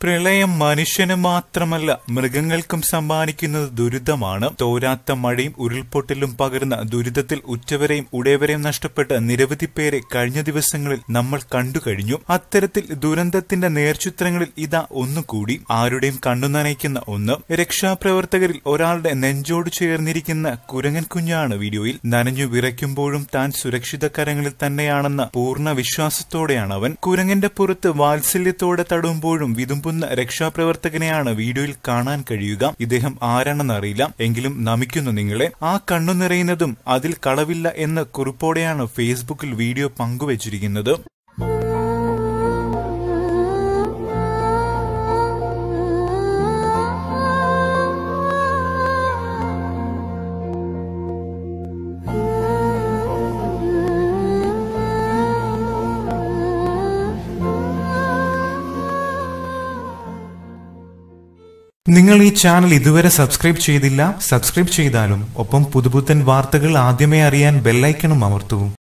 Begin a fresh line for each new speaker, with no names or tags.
പ്രളയം മനുഷ്യന് മാത്രമല്ല മൃഗങ്ങൾക്കും സമ്മാനിക്കുന്നത് ദുരിതമാണ് തോരാത്ത മഴയും ഉരുൾപൊട്ടലും പകരുന്ന ദുരിതത്തിൽ ഉറ്റവരെയും ഉടയവരെയും നഷ്ടപ്പെട്ട നിരവധി പേരെ കഴിഞ്ഞ ദിവസങ്ങളിൽ നമ്മൾ കണ്ടുകഴിഞ്ഞു അത്തരത്തിൽ ദുരന്തത്തിന്റെ നേർചിത്രങ്ങളിൽ ഇതാ ഒന്നുകൂടി ആരുടെയും കണ്ണു നനയ്ക്കുന്ന ഒന്ന് രക്ഷാപ്രവർത്തകരിൽ ഒരാളുടെ നെഞ്ചോട് ചേർന്നിരിക്കുന്ന കുരങ്ങൻ കുഞ്ഞാണ് വീഡിയോയിൽ നനഞ്ഞു വിറയ്ക്കുമ്പോഴും താൻ സുരക്ഷിത കരങ്ങളിൽ തന്നെയാണെന്ന പൂർണ്ണ വിശ്വാസത്തോടെയാണ് അവൻ കുരങ്ങന്റെ പുറത്ത് വാത്സല്യത്തോടെ തടുമ്പോഴും വിതുമ്പുന്ന രക്ഷാപ്രവർത്തകനെയാണ് വീഡിയോയിൽ കാണാൻ കഴിയുക ഇദ്ദേഹം ആരാണെന്നറിയില്ല എങ്കിലും നമിക്കുന്നു നിങ്ങളെ ആ കണ്ണു നിറയുന്നതും അതിൽ കളവില്ല എന്ന കുറിപ്പോടെയാണ് ഫേസ്ബുക്കിൽ വീഡിയോ പങ്കുവച്ചിരിക്കുന്നത് നിങ്ങൾ ഈ ചാനൽ ഇതുവരെ സബ്സ്ക്രൈബ് ചെയ്തില്ല സബ്സ്ക്രൈബ് ചെയ്താലും ഒപ്പം പുതുപുത്തൻ വാർത്തകൾ ആദ്യമേ അറിയാൻ ബെല്ലൈക്കണും അമർത്തൂ